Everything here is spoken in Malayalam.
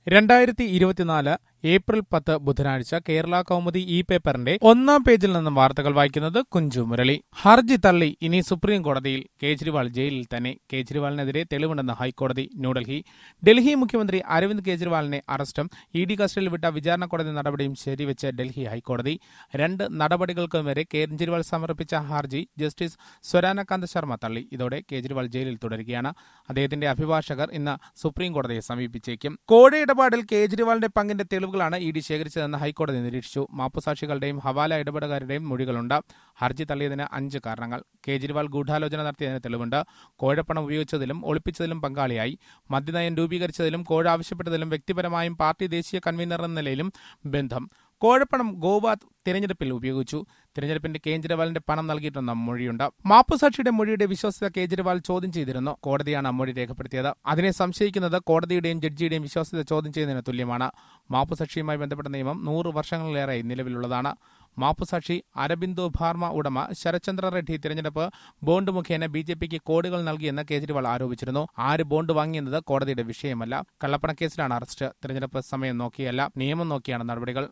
രണ്ടായിരത്തി ഇരുപത്തിനാല് ഏപ്രിൽ പത്ത് ബുധനാഴ്ച കേരള കൗമുദി ഇ പേപ്പറിന്റെ ഒന്നാം പേജിൽ നിന്നും വാർത്തകൾ വായിക്കുന്നത് കുഞ്ചു മുരളി ഹർജി തള്ളി ഇനി സുപ്രീം കോടതിയിൽ കേജ്രിവാൾ ജയിലിൽ തന്നെ കേജ്രിവാളിനെതിരെ തെളിവുണ്ടെന്ന് ഹൈക്കോടതി ന്യൂഡൽഹി ഡൽഹി മുഖ്യമന്ത്രി അരവിന്ദ് കേജ്രിവാളിനെ അറസ്റ്റും ഇ ഡി കസ്റ്റഡിയിൽ വിട്ട വിചാരണ കോടതി നടപടിയും ശരിവെച്ച് ഡൽഹി ഹൈക്കോടതി രണ്ട് നടപടികൾക്കും വരെ കേജ്രിവാൾ സമർപ്പിച്ച ഹർജി ജസ്റ്റിസ് സ്വരാനകാന്ത് ശർമ്മ തള്ളി ഇതോടെ കേജ്രിവാൾ ജയിലിൽ തുടരുകയാണ് അദ്ദേഹത്തിന്റെ അഭിഭാഷകർ ഇന്ന് സുപ്രീം കോടതിയെ സമീപിച്ചേക്കും കോഴ ഇടപാടിൽ കേജ്രിവാളിന്റെ പങ്കിന്റെ തെളിവുകളാണ് ഇ ഡി ശേഖരിച്ചതെന്ന് ഹൈക്കോടതി നിരീക്ഷിച്ചു മാപ്പുസാക്ഷികളുടെയും ഹവാല ഇടപെടലുകാരുടെയും മൊഴികളുണ്ട് ഹർജി തള്ളിയതിന് അഞ്ച് കാരണങ്ങൾ കേജ്രിവാൾ ഗൂഢാലോചന നടത്തിയതിന് തെളിവുണ്ട് കോഴപ്പണം ഉപയോഗിച്ചതിലും ഒളിപ്പിച്ചതിലും പങ്കാളിയായി മദ്യനയം രൂപീകരിച്ചതിലും കോഴ ആവശ്യപ്പെട്ടതിലും വ്യക്തിപരമായും പാർട്ടി ദേശീയ കൺവീനർ എന്ന നിലയിലും ബന്ധം കോഴപ്പണം ഗോവ തിരഞ്ഞെടുപ്പിൽ ഉപയോഗിച്ചു തിരഞ്ഞെടുപ്പിന്റെ കേജ്രിവാളിന്റെ പണം നൽകിയിട്ടുണ്ടെന്ന മൊഴിയുണ്ട് മാപ്പുസാക്ഷിയുടെ മൊഴിയുടെ വിശ്വാസ്യത കേജ്രിവാൾ ചോദ്യം ചെയ്തിരുന്നു കോടതിയാണ് ആ മൊഴി രേഖപ്പെടുത്തിയത് അതിനെ സംശയിക്കുന്നത് കോടതിയുടെയും ജഡ്ജിയുടെയും വിശ്വാസ്യത ചോദ്യം ചെയ്യുന്നതിന് തുല്യമാണ് മാപ്പുസാക്ഷിയുമായി ബന്ധപ്പെട്ട നിയമം നൂറ് വർഷങ്ങളിലേറെ നിലവിലുള്ളതാണ് മാപ്പുസാക്ഷി അരബിന്ദു ഭാർമ ഉടമ ശരത്ചന്ദ്ര റെഡ്ഡി തിരഞ്ഞെടുപ്പ് ബോണ്ട് മുഖേന ബി ജെ പിക്ക് കോടികൾ നൽകിയെന്ന് കേജ്രിവാൾ ആരോപിച്ചിരുന്നു ആര് ബോണ്ട് വാങ്ങിയെന്നത് കോടതിയുടെ വിഷയമല്ല കള്ളപ്പണക്കേസിലാണ് അറസ്റ്റ് തിരഞ്ഞെടുപ്പ് സമയം നോക്കിയല്ല നിയമം നോക്കിയാണ് നടപടികൾ